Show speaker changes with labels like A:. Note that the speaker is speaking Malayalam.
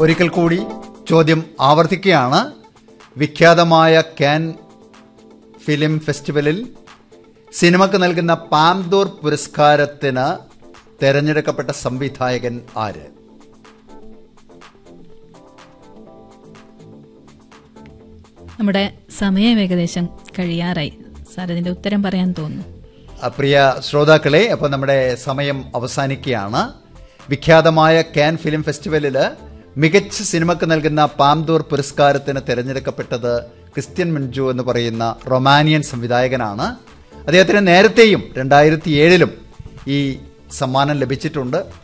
A: ഒരിക്കൽ കൂടി ചോദ്യം ആവർത്തിക്കുകയാണ് വിഖ്യാതമായ കാൻ ഫിലിം ഫെസ്റ്റിവലിൽ സിനിമക്ക് നൽകുന്ന പാംദൂർ പുരസ്കാരത്തിന് തെരഞ്ഞെടുക്കപ്പെട്ട സംവിധായകൻ ആര്
B: നമ്മുടെ സമയം ഏകദേശം കഴിയാറായി സാർ ഇതിന്റെ ഉത്തരം പറയാൻ തോന്നുന്നു
A: ആ, പ്രിയ ശ്രോതാക്കളെ അപ്പോൾ നമ്മുടെ സമയം അവസാനിക്കുകയാണ് വിഖ്യാതമായ കാൻ ഫിലിം ഫെസ്റ്റിവലിൽ മികച്ച സിനിമക്ക് നൽകുന്ന പാംദൂർ പുരസ്കാരത്തിന് തിരഞ്ഞെടുക്കപ്പെട്ടത് ക്രിസ്ത്യൻ മിൻജു എന്ന് പറയുന്ന റൊമാനിയൻ സംവിധായകനാണ് അദ്ദേഹത്തിന് നേരത്തെയും രണ്ടായിരത്തി ഏഴിലും ഈ സമ്മാനം ലഭിച്ചിട്ടുണ്ട്